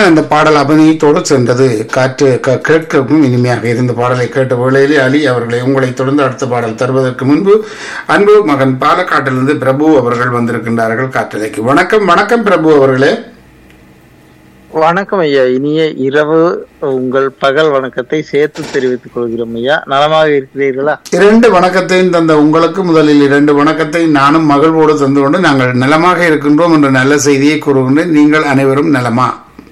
அப்படித்தான் இந்த பாடல் அபிநயத்தோடு சென்றது காற்று க- கேட்கவும் இனிமையாக இருந்த பாடலை கேட்ட வேளையிலே அலி அவர்களை உங்களை தொடர்ந்து அடுத்த பாடல் தருவதற்கு முன்பு அன்பு மகன் பாலக்காட்டிலிருந்து பிரபு அவர்கள் வந்திருக்கின்றார்கள் காற்றலைக்கு வணக்கம் வணக்கம் பிரபு அவர்களே வணக்கம் ஐயா இனிய இரவு உங்கள் பகல் வணக்கத்தை சேர்த்து தெரிவித்துக் கொள்கிறோம் ஐயா நலமாக இருக்கிறீர்களா இரண்டு வணக்கத்தையும் தந்த உங்களுக்கு முதலில் இரண்டு வணக்கத்தை நானும் மகிழ்வோடு தந்து கொண்டு நாங்கள் நலமாக இருக்கின்றோம் என்ற நல்ல செய்தியை கூறுகின்றேன் நீங்கள் அனைவரும் நலமா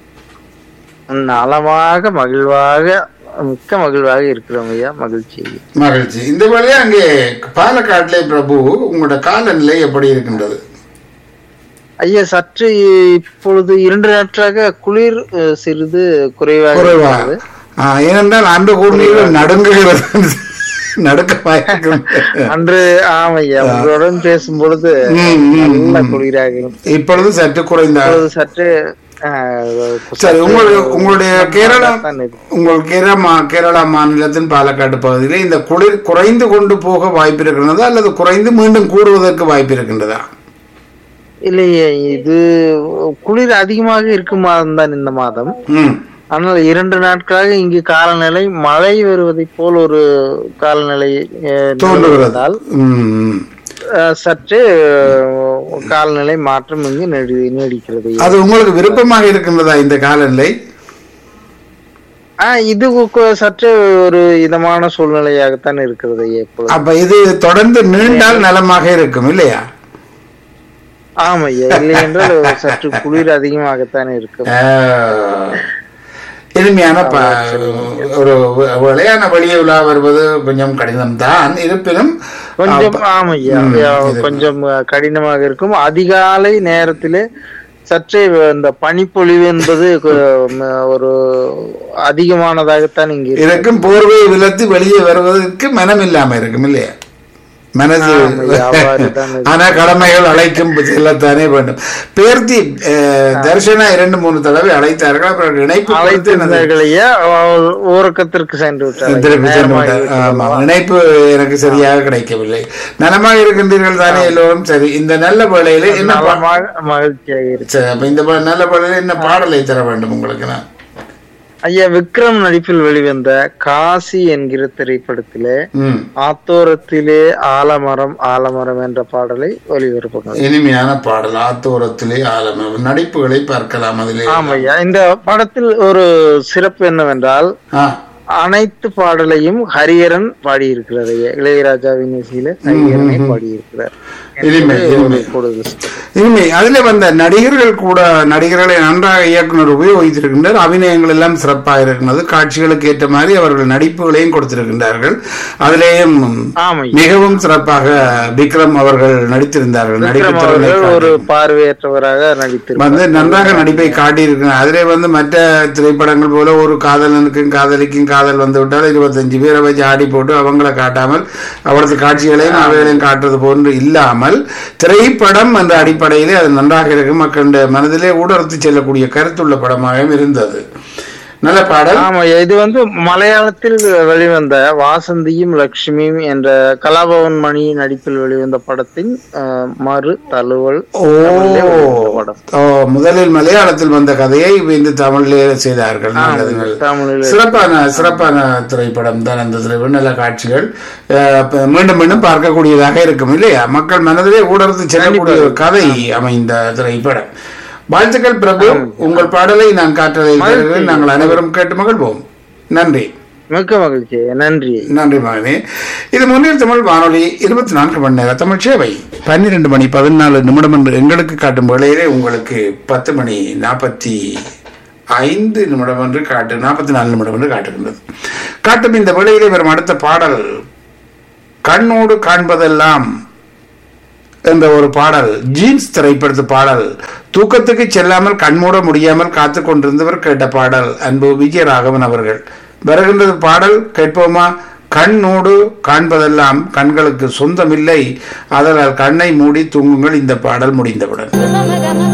நலமாக மகிழ்வாக மிக்க மகிழ்வாக இருக்கிறோம் ஐயா மகிழ்ச்சி மகிழ்ச்சி இந்த வேளையே அங்கே பாலக்காட்டிலே பிரபு உங்களோட காலநிலை எப்படி இருக்கின்றது ஐயா சற்று இப்பொழுது இரண்டு நாட்களாக குளிர் அஹ், சிறிது குறைவாக குறைவா இருக்கிறது. ஆ, ஏனென்றால் அந்த கூர்மையில் நடுங்குகிறது நடுக்கமாயிருக்கிறது அன்று ஆமையா உங்களுடன் பேசும் பொழுது ம், ம், நல்ல குளிராக இருந்தது. இப்பொழுது சற்று குறைந்த இப்பொழுது சற்று அஹ், சரி உங்களுடைய உங்களுடைய கேரளா தான் இருக்கு. உங்கள் கேரளா மா- கேரளா மாநிலத்தின் பாலக்காடு பகுதியில் இந்த குளிர் குறைந்து கொண்டு போக வாய்ப்பு இருக்கின்றதா அல்லது குறைந்து மீண்டும் கூடுவதற்கு வாய்ப்பு இருக்கின்றதா இல்லையே இது குளிர் அதிகமாக இருக்கும் மாதம் தான் இந்த மாதம் ம் ஆனால் இரண்டு நாட்களாக இங்கு காலநிலை மழை வருவதை போல் ஒரு காலநிலை அஹ், தோன்றுகிறது நிலவுவதால், ம் அஹ், சற்று அஹ், காலநிலை மாற்றம் இங்கு நீடி- நீடிக்கிறது அது உங்களுக்கு விருப்பமாக இருக்கின்றதா இந்த காலநிலை ஆஹ் இது கு- சற்று ஒரு இதமான சூழ்நிலையாகத்தான் இருக்கிறது எப்பொழுது அப்ப இது தொடர்ந்து நீண்டால் நலமாக இருக்கும் இல்லையா ஆமையா இல்லை என்றால் சற்று குளிர் அதிகமாகத்தான் இருக்கும் ஆஹ், இனிமையான ப- ஒரு விளையான வெளியே உலா வருவது கொஞ்சம் கடினம்தான் இருப்பினும் கொஞ்சம் ஆமையா கொஞ்சம் கடினமாக இருக்கும் அதிகாலை நேரத்திலே சற்றே இந்த பனிப்பொழிவு என்பது கு- ம- ஒரு அதிகமானதாகத்தான் இங்கு இருக்கு. இதற்கும் போர்வையை விலத்து வெளியே வருவதற்கு மனம் இல்லாம இருக்கும் இல்லையா மனது ஆமையா, அவ்வாறுதான் இருக்கு. ஆனா கடமைகள் அழைக்கும் செல்லத்தானே வேண்டும் பேர்த்தி அஹ், தர்ஷனா இரண்டு மூணு தடவை அழைத்தார்கள் அப்புறம் இணைப்பு கொடுத்து எனது- அழைத்திருந்தார்களையா ஊரக்கத்திற்கு சென்று விட்டார்கள் திருப்பி சென்று நேரமாக விட்டார். ஆமா இணைப்பு எனக்கு சரியாக கிடைக்கவில்லை நலமாக இருக்கின்றீர்கள் தானே எல்லோரும் சரி இந்த நல்ல வேளையில என்ன பா- நலமாக மகிழ்ச்சியாக இருக்கு சரி, அப்ப இந்த பா- நல்ல வேளையில என்ன பாடலை தர வேண்டும் உங்களுக்கு நான் ஐயா விக்ரம் நடிப்பில் வெளிவந்த காசி என்கிற திரைப்படத்திலே ம் ஆத்தோரத்திலே ஆலமரம் ஆலமரம் என்ற பாடலை ஒளிபரப்புங்கள் இனிமையான பாடல் ஆத்தோரத்திலே ஆலமரம் நடிப்புகளை பார்க்கலாம் அதிலே ஆமையா இந்த படத்தில் ஒரு சிறப்பு என்னவென்றால் ஆ, அனைத்து பாடலையும் ஹரிஹரன் பாடியிருக்கிறார் ஐயா இளையராஜாவின் இசையில ஹரிஹரனை பாடியிருக்கிறார் இனிமை இனிமை கூடுதல் இனிமை அதில் வந்த நடிகர்கள் கூட நடிகர்களை நன்றாக இயக்குனர் உபயோகித்திருக்கின்றார் அபிநயங்கள் எல்லாம் சிறப்பாக இருக்கின்றது காட்சிகளுக்கு ஏற்ற மாதிரி அவர்கள் நடிப்புகளையும் கொடுத்திருக்கின்றார்கள் அதிலேயும் ஆமையா மிகவும் சிறப்பாக விக்ரம் அவர்கள் நடித்திருந்தார்கள் நடிப்பு விக்ரம் திறனை அவர்கள் ஒரு பார்வையற்றவராக நடித்திருப்பார் வந்து நன்றாக நடிப்பை காட்டியிருக்கிறார் அதிலே வந்து மற்ற திரைப்படங்கள் போல ஒரு காதலனுக்கும் காதலிக்கும் காதல் வந்து விட்டால் இருபத்தஞ்சு பேரை வச்சு ஆடி போட்டு அவங்கள காட்டாமல் அவரது காட்சிகளையும் அவைகளையும் காட்டுறது போன்று இல்லாமல் திரைப்படம் என்ற அடிப்படையிலே அது நன்றாக இருக்கும் மக்களுடைய மனதிலே ஊடறுத்து செல்லக்கூடிய கருத்துள்ள படமாகவும் இருந்தது நல்ல பாடல் ஆமா இது வந்து மலையாளத்தில் வெளிவந்த வாசந்தியும் லட்சுமியும் என்ற கலாபவன் மணி நடிப்பில் வெளிவந்த படத்தின் அஹ், மறு தழுவல் ஓ தமிழிலே வெளிவந்த படம் ஓ முதலில் மலையாளத்தில் வந்த கதையை இந்த தமிழிலே செய்தார்கள் நல்லது நல்லது தமிழில் சிறப்பான சிறப்பான திரைப்படம் தான் அந்த திரைப்படம் நல்ல காட்சிகள் அஹ், ப- மீண்டும் மீண்டும் பார்க்கக்கூடியதாக இருக்கும் இல்லையா மக்கள் மனதிலே ஊடறுத்து செல்லக்கூடிய ஒரு கதை அமைந்த திரைப்படம் வாழ்த்துக்கள் பிரபு உங்கள் பாடலை நான் காற்றலை தருகிறேன். நாங்கள் அனைவரும் கேட்டு மகிழ்வோம் நன்றி மிக்க மகிழ்ச்சி நன்றி நன்றி மகனே இது முன்னில் தமிழ் வானொலி இருபத்தி நான்கு மணி நேர தமிழ் சேவை பன்னிரண்டு மணி பதினாலு நிமிடம் என்று எங்களுக்கு காட்டும் வேளையிலே உங்களுக்கு பத்து மணி நாற்பத்தி ஐந்து நிமிடம் என்று காட்டு நாற்பத்தி நாலு நிமிடம் என்று காட்டுகின்றது காட்டும் இந்த வேளையிலே வரும் அடுத்த பாடல் கண்ணோடு காண்பதெல்லாம் என்ற ஒரு பாடல் ஜீன்ஸ் திரைப்படத்து பாடல் தூக்கத்துக்கு செல்லாமல் கண்மூட முடியாமல் காத்து கொண்டிருந்தவர் கேட்ட பாடல் அன்பு விஜயராகவன் அவர்கள் வருகின்றது பாடல் கேட்போமா கண்ணோடு காண்பதெல்லாம் கண்களுக்கு சொந்தமில்லை அதனால் கண்ணை மூடி தூங்குங்கள் இந்த பாடல் முடிந்தவுடன்